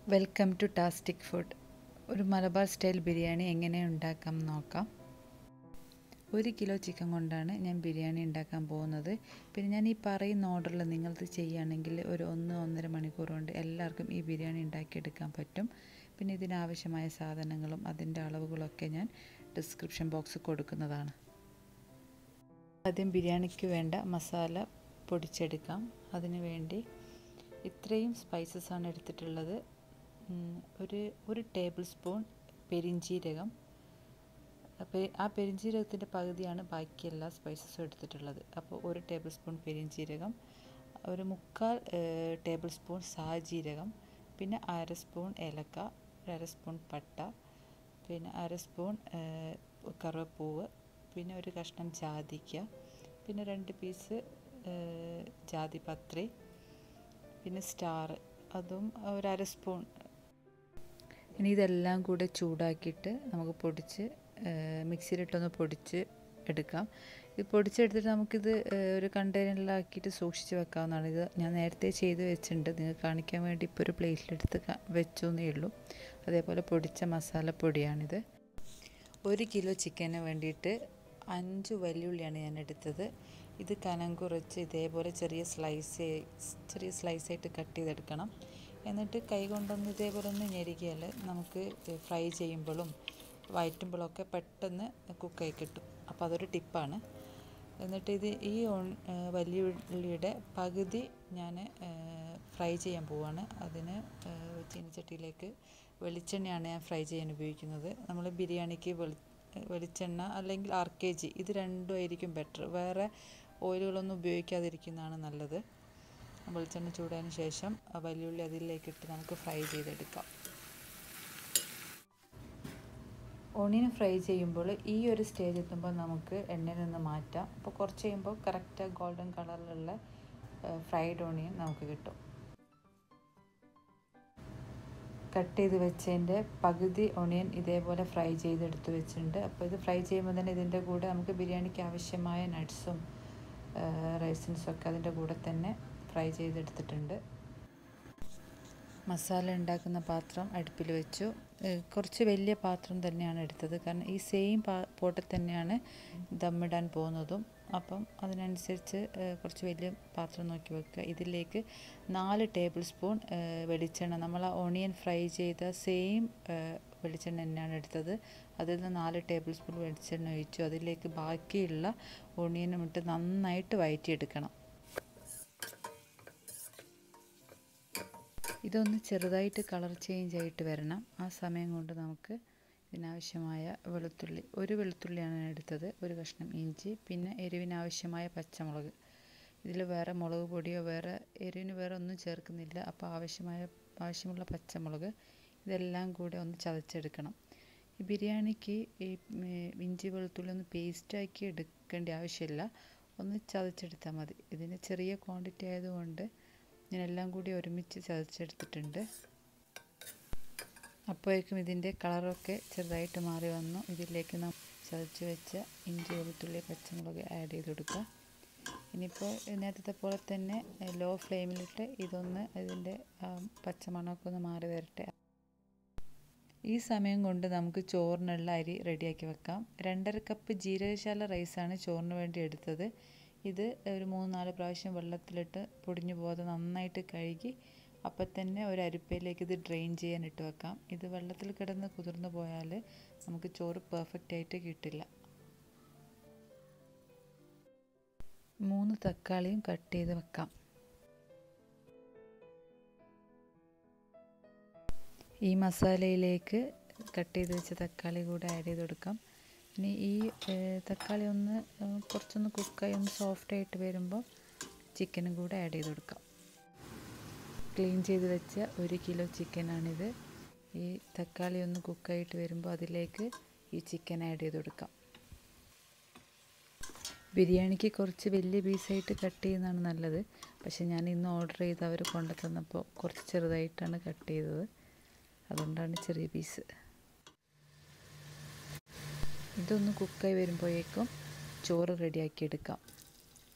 welcome to ടാസ്റ്റിക് food ഒരു Malabar style biryani എങ്ങനെ ഉണ്ടാക്കാം എന്ന് നോക്കാം ഒരു കിലോ ചിക്കൻ കൊണ്ടാണ് ഞാൻ ബിരിയാണി ഉണ്ടാക്കാൻ പോകുന്നത് പിന്നെ ഞാൻ ഈ പറയുന്ന ഓർഡറിൽ നിങ്ങളിത് ചെയ്യുകയാണെങ്കിൽ ഒരു ഒന്ന് ഒന്നര മണിക്കൂർ കൊണ്ട് എല്ലാവർക്കും ഈ ബിരിയാണി ഉണ്ടാക്കിയെടുക്കാൻ പറ്റും പിന്നെ ഇതിനാവശ്യമായ സാധനങ്ങളും അതിൻ്റെ അളവുകളൊക്കെ ഞാൻ ഡിസ്ക്രിപ്ഷൻ ബോക്സ് കൊടുക്കുന്നതാണ് ആദ്യം ബിരിയാണിക്ക് വേണ്ട മസാല പൊടിച്ചെടുക്കാം അതിനു വേണ്ടി ഇത്രയും സ്പൈസസ് ആണ് എടുത്തിട്ടുള്ളത് ഒരു ഒരു ടേബിൾ സ്പൂൺ പെരിഞ്ചീരകം ആ പെരിഞ്ചീരകത്തിൻ്റെ പകുതിയാണ് ബാക്കി എല്ലാ സ്പൈസസും എടുത്തിട്ടുള്ളത് അപ്പോൾ ഒരു ടേബിൾ സ്പൂൺ പെരിഞ്ചീരകം ഒരു മുക്കാൽ ടേബിൾ സ്പൂൺ സാജീരകം പിന്നെ അര സ്പൂൺ ഏലക്ക അര സ്പൂൺ പട്ട പിന്നെ അര സ്പൂൺ കറുവപ്പൂവ് പിന്നെ ഒരു കഷ്ണം ജാതിക്ക പിന്നെ രണ്ട് പീസ് ജാതിപത്രി പിന്നെ സ്റ്റാർ അതും ഒരു അര സ്പൂൺ ഇനി ഇതെല്ലാം കൂടെ ചൂടാക്കിയിട്ട് നമുക്ക് പൊടിച്ച് മിക്സിയിലിട്ടൊന്ന് പൊടിച്ച് എടുക്കാം ഇത് പൊടിച്ചെടുത്തിട്ട് നമുക്കിത് ഒരു കണ്ടെയ്നറിലാക്കിയിട്ട് സൂക്ഷിച്ച് വെക്കാവുന്നതാണ് ഇത് ഞാൻ നേരത്തെ ചെയ്ത് വെച്ചിട്ടുണ്ട് നിങ്ങൾക്ക് കാണിക്കാൻ വേണ്ടി ഇപ്പോൾ ഒരു പ്ലേറ്റിലെടുത്ത് വെച്ചു എന്നേ ഉള്ളൂ അതേപോലെ പൊടിച്ച മസാലപ്പൊടിയാണിത് ഒരു കിലോ ചിക്കന് വേണ്ടിയിട്ട് അഞ്ച് വെല്ലുള്ളിയാണ് ഞാൻ എടുത്തത് ഇത് കനം കുറച്ച് ഇതേപോലെ ചെറിയ സ്ലൈസ് ചെറിയ സ്ലൈസായിട്ട് കട്ട് ചെയ്തെടുക്കണം എന്നിട്ട് കൈ കൊണ്ടൊന്ന് ഇതേപോലെ ഒന്ന് ഞെരുകിയാൽ നമുക്ക് ഫ്രൈ ചെയ്യുമ്പോഴും വയറ്റുമ്പോഴൊക്കെ പെട്ടെന്ന് കുക്കായി കിട്ടും അപ്പോൾ അതൊരു ടിപ്പാണ് എന്നിട്ട് ഇത് ഈ വലിയ ഉള്ളിയുടെ പകുതി ഞാൻ ഫ്രൈ ചെയ്യാൻ പോവാണ് അതിന് ചീനച്ചട്ടിയിലേക്ക് വെളിച്ചെണ്ണയാണ് ഞാൻ ഫ്രൈ ചെയ്യാൻ ഉപയോഗിക്കുന്നത് നമ്മൾ ബിരിയാണിക്ക് വെളി വെളിച്ചെണ്ണ അല്ലെങ്കിൽ ആർ കെ ജി ഇത് രണ്ടും ആയിരിക്കും ബെറ്റർ വേറെ ഓയിലുകളൊന്നും ഉപയോഗിക്കാതിരിക്കുന്നതാണ് നല്ലത് വെളിച്ചെണ്ണ ചൂടായതിന് ശേഷം വലിയുള്ളി അതിലേക്കിട്ട് നമുക്ക് ഫ്രൈ ചെയ്തെടുക്കാം ഓണിയൻ ഫ്രൈ ചെയ്യുമ്പോൾ ഈ ഒരു സ്റ്റേജ് എത്തുമ്പോൾ നമുക്ക് എണ്ണയിൽ നിന്ന് മാറ്റാം അപ്പോൾ കുറച്ച് കഴിയുമ്പോൾ കറക്റ്റ് ഗോൾഡൻ കളറിലുള്ള ഫ്രൈഡ് ഓണിയൻ നമുക്ക് കിട്ടും കട്ട് ചെയ്ത് വെച്ചതിൻ്റെ പകുതി ഒണിയൻ ഇതേപോലെ ഫ്രൈ ചെയ്തെടുത്ത് വെച്ചിട്ടുണ്ട് അപ്പോൾ ഇത് ഫ്രൈ ചെയ്യുമ്പോൾ തന്നെ ഇതിൻ്റെ കൂടെ നമുക്ക് ബിരിയാണിക്ക് ആവശ്യമായ നട്ട്സും റൈസിൻസും ഒക്കെ അതിൻ്റെ കൂടെ തന്നെ ഫ്രൈ ചെയ്തെടുത്തിട്ടുണ്ട് മസാല ഉണ്ടാക്കുന്ന പാത്രം അടുപ്പിൽ വെച്ചു കുറച്ച് വലിയ പാത്രം തന്നെയാണ് എടുത്തത് കാരണം ഈ സെയിം പാ പോട്ടിൽ തന്നെയാണ് ദമ്മിടാൻ പോകുന്നതും അപ്പം അതിനനുസരിച്ച് കുറച്ച് വലിയ പാത്രം നോക്കി വെക്കുക ഇതിലേക്ക് നാല് ടേബിൾ സ്പൂൺ വെളിച്ചെണ്ണ നമ്മൾ ആ ഓണിയൻ ഫ്രൈ ചെയ്ത സെയിം വെളിച്ചെണ്ണ തന്നെയാണ് എടുത്തത് അതിൽ നിന്ന് നാല് ടേബിൾ സ്പൂൺ വെളിച്ചെണ്ണ ഒഴിച്ചു അതിലേക്ക് ബാക്കിയുള്ള ഓണിയനും ഇട്ട് നന്നായിട്ട് വഴറ്റിയെടുക്കണം ഇതൊന്ന് ചെറുതായിട്ട് കളർ ചേഞ്ച് ആയിട്ട് വരണം ആ സമയം കൊണ്ട് നമുക്ക് ഇതിനാവശ്യമായ വെളുത്തുള്ളി ഒരു വെളുത്തുള്ളിയാണ് ഞാൻ എടുത്തത് ഒരു കഷ്ണം ഇഞ്ചി പിന്നെ എരിവിനാവശ്യമായ പച്ചമുളക് ഇതിൽ വേറെ മുളക് പൊടിയോ വേറെ എരിവിന് വേറെ ഒന്നും ചേർക്കുന്നില്ല അപ്പോൾ ആവശ്യമായ ആവശ്യമുള്ള പച്ചമുളക് ഇതെല്ലാം കൂടെ ഒന്ന് ചതച്ചെടുക്കണം ഈ ബിരിയാണിക്ക് ഈ ഇഞ്ചി വെളുത്തുള്ളി ഒന്ന് പേസ്റ്റാക്കി എടുക്കേണ്ട ആവശ്യമില്ല ഒന്ന് ചതച്ചെടുത്താൽ മതി ഇതിന് ചെറിയ ക്വാണ്ടിറ്റി ആയതുകൊണ്ട് ഞാൻ എല്ലാം കൂടി ഒരുമിച്ച് ചതച്ചെടുത്തിട്ടുണ്ട് അപ്പോഴേക്കും ഇതിൻ്റെ കളറൊക്കെ ചെറുതായിട്ട് മാറി വന്നു ഇതിലേക്ക് നാം ചതച്ച് വെച്ച ഇഞ്ചി വെളുത്തുള്ളി പച്ചമുളക് ആഡ് ചെയ്ത് കൊടുക്കുക ഇനിയിപ്പോൾ നേരത്തെ പോലെ തന്നെ ലോ ഫ്ലെയിമിലിട്ട് ഇതൊന്ന് ഇതിൻ്റെ പച്ചമണമൊക്കെ ഒന്ന് മാറി വരട്ടെ ഈ സമയം കൊണ്ട് നമുക്ക് ചോറിനുള്ള അരി റെഡിയാക്കി വെക്കാം രണ്ടര കപ്പ് ജീരകശാല റൈസാണ് ചോറിന് വേണ്ടി എടുത്തത് ഇത് ഒരു മൂന്ന് നാല് പ്രാവശ്യം വെള്ളത്തിലിട്ട് പൊടിഞ്ഞു പോകാതെ നന്നായിട്ട് കഴുകി അപ്പം തന്നെ ഒരു അരിപ്പയിലേക്ക് ഇത് ഡ്രെയിൻ ചെയ്യാൻ ഇട്ട് വെക്കാം ഇത് വെള്ളത്തിൽ കിടന്ന് കുതിർന്നു പോയാൽ നമുക്ക് ചോറ് പെർഫെക്റ്റ് ആയിട്ട് കിട്ടില്ല മൂന്ന് തക്കാളിയും കട്ട് ചെയ്ത് വെക്കാം ഈ മസാലയിലേക്ക് കട്ട് ചെയ്ത് വെച്ച തക്കാളി കൂടെ ആഡ് ചെയ്ത് കൊടുക്കാം ഇനി ഈ തക്കാളി ഒന്ന് കുറച്ചൊന്ന് കുക്കായി ഒന്ന് സോഫ്റ്റ് ആയിട്ട് വരുമ്പോൾ ചിക്കനും കൂടെ ആഡ് ചെയ്ത് കൊടുക്കാം ക്ലീൻ ചെയ്ത് വെച്ച ഒരു കിലോ ചിക്കനാണിത് ഈ തക്കാളി ഒന്ന് കുക്കായിട്ട് വരുമ്പോൾ അതിലേക്ക് ഈ ചിക്കൻ ആഡ് ചെയ്ത് കൊടുക്കാം ബിരിയാണിക്ക് കുറച്ച് വലിയ പീസായിട്ട് കട്ട് ചെയ്യുന്നതാണ് നല്ലത് പക്ഷേ ഞാൻ ഇന്ന് ഓർഡർ ചെയ്ത് അവർ കൊണ്ടു തന്നപ്പോൾ കുറച്ച് ചെറുതായിട്ടാണ് കട്ട് ചെയ്തത് അതുകൊണ്ടാണ് ചെറിയ പീസ് ഇതൊന്ന് കുക്കായി വരുമ്പോഴേക്കും ചോറ് റെഡിയാക്കി എടുക്കാം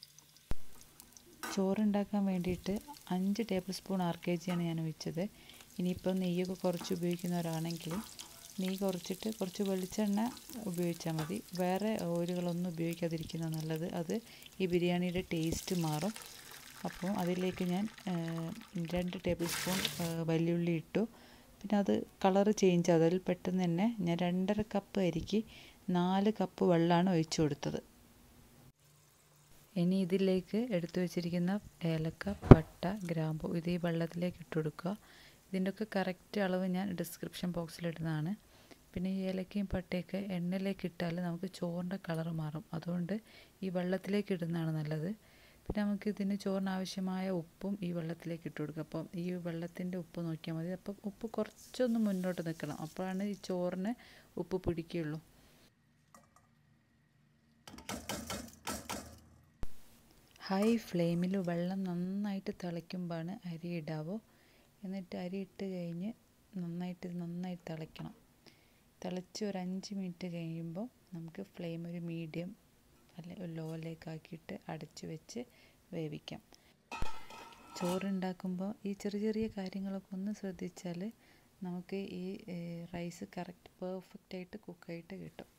ചോറുണ്ടാക്കാൻ വേണ്ടിയിട്ട് അഞ്ച് ടേബിൾ സ്പൂൺ ആർ കെ ജിയാണ് ഞാൻ ഒഴിച്ചത് ഇനിയിപ്പോൾ നെയ്യൊക്കെ കുറച്ച് ഉപയോഗിക്കുന്നവരാണെങ്കിൽ നെയ്യ് കുറച്ചിട്ട് കുറച്ച് വെളിച്ചെണ്ണ ഉപയോഗിച്ചാൽ മതി വേറെ ഓയിലുകളൊന്നും ഉപയോഗിക്കാതിരിക്കുന്നത് നല്ലത് അത് ഈ ബിരിയാണിയുടെ ടേസ്റ്റ് മാറും അപ്പോൾ അതിലേക്ക് ഞാൻ രണ്ട് ടേബിൾ സ്പൂൺ വലിയുള്ളി ഇട്ടു പിന്നെ അത് കളറ് ചേഞ്ച് ആകും അതിൽ പെട്ടെന്ന് തന്നെ ഞാൻ രണ്ടര കപ്പ് അരിക്ക് നാല് കപ്പ് വെള്ളമാണ് ഒഴിച്ചു കൊടുത്തത് ഇനി ഇതിലേക്ക് എടുത്തു വെച്ചിരിക്കുന്ന ഏലക്ക പട്ട ഗ്രാമ്പു ഇത് ഈ വെള്ളത്തിലേക്ക് ഇട്ട് കൊടുക്കുക ഇതിൻ്റെയൊക്കെ കറക്റ്റ് അളവ് ഞാൻ ഡിസ്ക്രിപ്ഷൻ ബോക്സിൽ ഇടുന്നതാണ് പിന്നെ ഈ ഏലക്കയും പട്ടയൊക്കെ എണ്ണയിലേക്ക് ഇട്ടാൽ നമുക്ക് ചോറിൻ്റെ കളർ മാറും അതുകൊണ്ട് ഈ വെള്ളത്തിലേക്ക് ഇടുന്നതാണ് നല്ലത് പിന്നെ നമുക്ക് ഇതിന് ചോറിന് ആവശ്യമായ ഉപ്പും ഈ വെള്ളത്തിലേക്ക് ഇട്ട് കൊടുക്കുക അപ്പം ഈ വെള്ളത്തിൻ്റെ ഉപ്പ് നോക്കിയാൽ മതി അപ്പം ഉപ്പ് കുറച്ചൊന്ന് മുന്നോട്ട് നിൽക്കണം അപ്പോഴാണ് ഈ ചോറിന് ഉപ്പ് പിടിക്കുകയുള്ളൂ ഹൈ ഫ്ലെയിമിൽ വെള്ളം നന്നായിട്ട് തിളയ്ക്കുമ്പോഴാണ് അരി ഇടാവോ എന്നിട്ട് അരി ഇട്ട് കഴിഞ്ഞ് നന്നായിട്ട് നന്നായിട്ട് തിളയ്ക്കണം തിളച്ച് ഒരു അഞ്ച് മിനിറ്റ് കഴിയുമ്പോൾ നമുക്ക് ഫ്ലെയിം ഒരു മീഡിയം അല്ലെ ലോയിലേക്ക് ആക്കിയിട്ട് അടച്ചു വെച്ച് വേവിക്കാം ചോറുണ്ടാക്കുമ്പോൾ ഈ ചെറിയ ചെറിയ കാര്യങ്ങളൊക്കെ ഒന്ന് ശ്രദ്ധിച്ചാൽ നമുക്ക് ഈ റൈസ് കറക്റ്റ് പെർഫെക്റ്റ് ആയിട്ട് കുക്കായിട്ട് കിട്ടും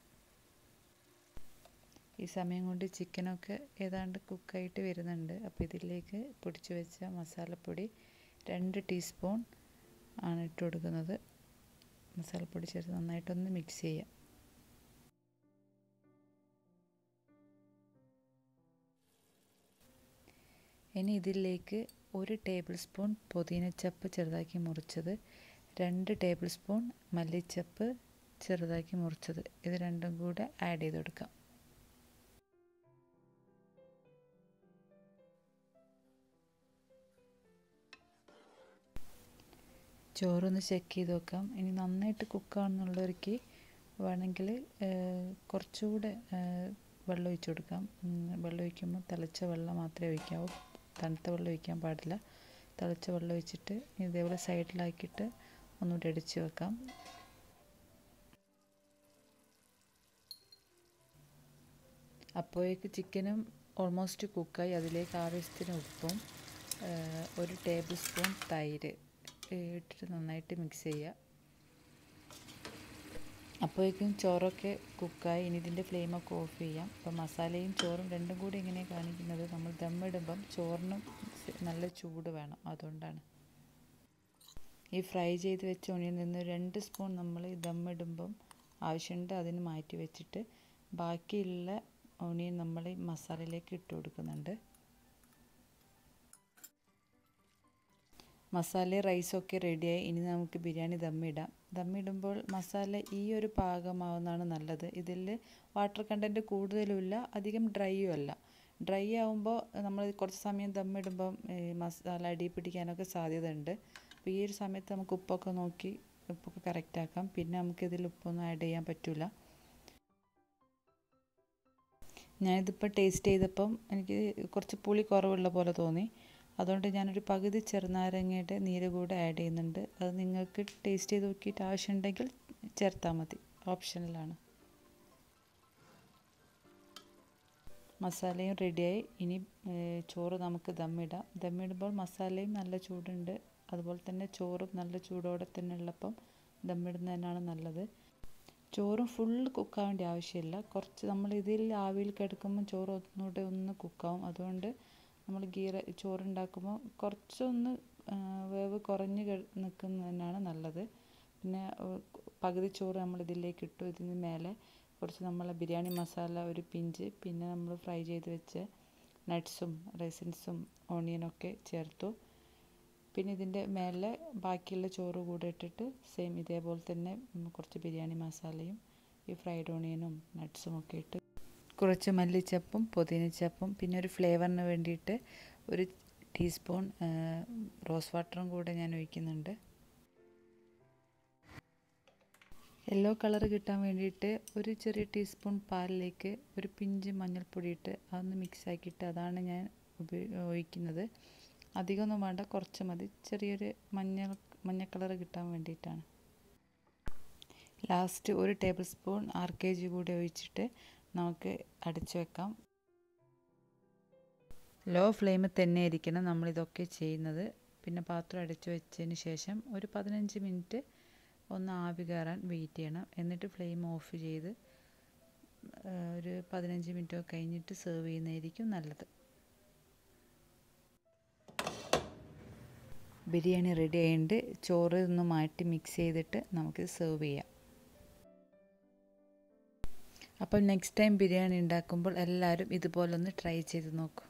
ഈ സമയം കൊണ്ട് ചിക്കനൊക്കെ ഏതാണ്ട് കുക്കായിട്ട് വരുന്നുണ്ട് അപ്പോൾ ഇതിലേക്ക് പൊടിച്ചു വെച്ച മസാലപ്പൊടി രണ്ട് ടീസ്പൂൺ ആണ് ഇട്ട് കൊടുക്കുന്നത് മസാലപ്പൊടി ചേർത്ത് നന്നായിട്ടൊന്ന് മിക്സ് ചെയ്യാം ഇനി ഇതിലേക്ക് ഒരു ടേബിൾ സ്പൂൺ പുതിനച്ചപ്പ് ചെറുതാക്കി മുറിച്ചത് രണ്ട് ടേബിൾ സ്പൂൺ മല്ലിച്ചപ്പ് ചെറുതാക്കി മുറിച്ചത് ഇത് രണ്ടും കൂടെ ആഡ് ചെയ്ത് കൊടുക്കാം ചോറൊന്ന് ചെക്ക് ചെയ്ത് നോക്കാം ഇനി നന്നായിട്ട് കുക്കാണെന്നുള്ളവർക്ക് വേണമെങ്കിൽ കുറച്ചുകൂടെ വെള്ളം ഒഴിച്ച് കൊടുക്കാം വെള്ളം ഒഴിക്കുമ്പോൾ തിളച്ച വെള്ളം മാത്രമേ ഒഴിക്കാവൂ തണുത്ത വെള്ളം ഒഴിക്കാൻ പാടില്ല തിളച്ച വെള്ളം ഒഴിച്ചിട്ട് ഇതേപോലെ സൈഡിലാക്കിയിട്ട് ഒന്നുകൂടി അടിച്ച് വെക്കാം അപ്പോഴേക്ക് ചിക്കനും ഓൾമോസ്റ്റ് കുക്കായി അതിലേക്ക് ആവശ്യത്തിന് ഉപ്പും ഒരു ടേബിൾ സ്പൂൺ തൈര് ഇട്ടിട്ട് നന്നായിട്ട് മിക്സ് ചെയ്യുക അപ്പോഴേക്കും ചോറൊക്കെ കുക്കായി ഇനി ഇതിൻ്റെ ഫ്ലെയിമൊക്കെ ഓഫ് ചെയ്യാം അപ്പോൾ മസാലയും ചോറും രണ്ടും കൂടി ഇങ്ങനെ കാണിക്കുന്നത് നമ്മൾ ദമ്മിടുമ്പം ചോറിനും നല്ല ചൂട് വേണം അതുകൊണ്ടാണ് ഈ ഫ്രൈ ചെയ്ത് വെച്ച ഓണിയൻ നിന്ന് രണ്ട് സ്പൂൺ നമ്മൾ ഈ ദമ്മിടുമ്പം ആവശ്യമുണ്ട് അതിന് മാറ്റി വെച്ചിട്ട് ബാക്കിയുള്ള ഓണിയൻ നമ്മൾ ഈ മസാലയിലേക്ക് ഇട്ട് കൊടുക്കുന്നുണ്ട് മസാല റൈസൊക്കെ റെഡിയായി ഇനി നമുക്ക് ബിരിയാണി ദമ്മിടാം ദമ്മിടുമ്പോൾ മസാല ഈ ഒരു പാകമാവുന്നതാണ് നല്ലത് ഇതിൽ വാട്ടർ കണ്ടൻറ്റ് കൂടുതലുമില്ല അധികം ഡ്രൈയും അല്ല ഡ്രൈ ആവുമ്പോൾ നമ്മൾ കുറച്ച് സമയം ദമ്മിടുമ്പം മസാല അടി പിടിക്കാനൊക്കെ സാധ്യത ഉണ്ട് അപ്പോൾ ഈ ഒരു സമയത്ത് നമുക്ക് ഉപ്പൊക്കെ നോക്കി ഉപ്പൊക്കെ കറക്റ്റ് ആക്കാം പിന്നെ നമുക്ക് ഇതിൽ ഉപ്പൊന്നും ആഡ് ചെയ്യാൻ പറ്റില്ല ഞാനിതിപ്പോൾ ടേസ്റ്റ് ചെയ്തപ്പം എനിക്ക് കുറച്ച് പുളി കുറവുള്ള പോലെ തോന്നി അതുകൊണ്ട് ഞാനൊരു പകുതി ചെറുനാരങ്ങയുടെ നീര് കൂടെ ആഡ് ചെയ്യുന്നുണ്ട് അത് നിങ്ങൾക്ക് ടേസ്റ്റ് ചെയ്ത് നോക്കിയിട്ട് ആവശ്യമുണ്ടെങ്കിൽ ചേർത്താൽ മതി ഓപ്ഷനിലാണ് മസാലയും റെഡിയായി ഇനി ചോറ് നമുക്ക് ദമ്മിടാം ദമ്മിടുമ്പോൾ മസാലയും നല്ല ചൂടുണ്ട് അതുപോലെ തന്നെ ചോറും നല്ല ചൂടോടെ തന്നെ ഉള്ളപ്പം ദമ്മിടുന്നതിനാണ് നല്ലത് ചോറും ഫുള്ള് കുക്കാവേണ്ട ആവശ്യമില്ല കുറച്ച് നമ്മൾ ഇതിൽ ആവിയിൽ കിടക്കുമ്പോൾ ചോറ് ഒന്നുകൂടെ ഒന്ന് കുക്കാവും അതുകൊണ്ട് നമ്മൾ ഗീ ചോറുണ്ടാക്കുമ്പോൾ കുറച്ചൊന്ന് വേവ് കുറഞ്ഞ് നിൽക്കുന്നതിനാണ് നല്ലത് പിന്നെ പകുതി ചോറ് നമ്മൾ ഇതിലേക്ക് ഇട്ടു ഇതിന് മേലെ കുറച്ച് നമ്മൾ ബിരിയാണി മസാല ഒരു പിഞ്ച് പിന്നെ നമ്മൾ ഫ്രൈ ചെയ്ത് വെച്ച നട്ട്സും റൈസിൻസും ഓണിയനൊക്കെ ചേർത്തു പിന്നെ ഇതിൻ്റെ മേലെ ബാക്കിയുള്ള ചോറ് കൂടെ ഇട്ടിട്ട് സെയിം ഇതേപോലെ തന്നെ കുറച്ച് ബിരിയാണി മസാലയും ഈ ഫ്രൈഡ് ഓണിയനും നട്ട്സും ഒക്കെ ഇട്ട് കുറച്ച് മല്ലിച്ചപ്പും പുതിനച്ചപ്പും പിന്നെ ഒരു ഫ്ലേവറിന് വേണ്ടിയിട്ട് ഒരു ടീസ്പൂൺ റോസ് വാട്ടറും കൂടെ ഞാൻ ഒഴിക്കുന്നുണ്ട് യെല്ലോ കളർ കിട്ടാൻ വേണ്ടിയിട്ട് ഒരു ചെറിയ ടീസ്പൂൺ പാലിലേക്ക് ഒരു പിഞ്ച് മഞ്ഞൾപ്പൊടി ഇട്ട് അതൊന്ന് മിക്സ് ആക്കിയിട്ട് അതാണ് ഞാൻ ഒഴിക്കുന്നത് അധികമൊന്നും വേണ്ട കുറച്ച് മതി ചെറിയൊരു മഞ്ഞ മഞ്ഞ കളർ കിട്ടാൻ വേണ്ടിയിട്ടാണ് ലാസ്റ്റ് ഒരു tablespoon R K G കൂടെ ഒഴിച്ചിട്ട് നമുക്ക് അടച്ചു വെക്കാം ലോ ഫ്ലെയിമിൽ തന്നെ ഇരിക്കണം നമ്മളിതൊക്കെ ചെയ്യുന്നത് പിന്നെ പാത്രം അടച്ചു വെച്ചതിന് ശേഷം ഒരു പതിനഞ്ച് മിനിറ്റ് ഒന്ന് ആവി കയറാൻ വെയിറ്റ് ചെയ്യണം എന്നിട്ട് ഫ്ലെയിം ഓഫ് ചെയ്ത് ഒരു പതിനഞ്ച് മിനിറ്റ് കഴിഞ്ഞിട്ട് സെർവ് ചെയ്യുന്നതായിരിക്കും നല്ലത് ബിരിയാണി റെഡി ആയതുകൊണ്ട് ചോറ് ഒന്ന് മാറ്റി മിക്സ് ചെയ്തിട്ട് നമുക്കിത് സെർവ് ചെയ്യാം അപ്പം നെക്സ്റ്റ് ടൈം ബിരിയാണി ഉണ്ടാക്കുമ്പോൾ എല്ലാവരും ഇതുപോലെ ഒന്ന് ട്രൈ ചെയ്ത് നോക്കൂ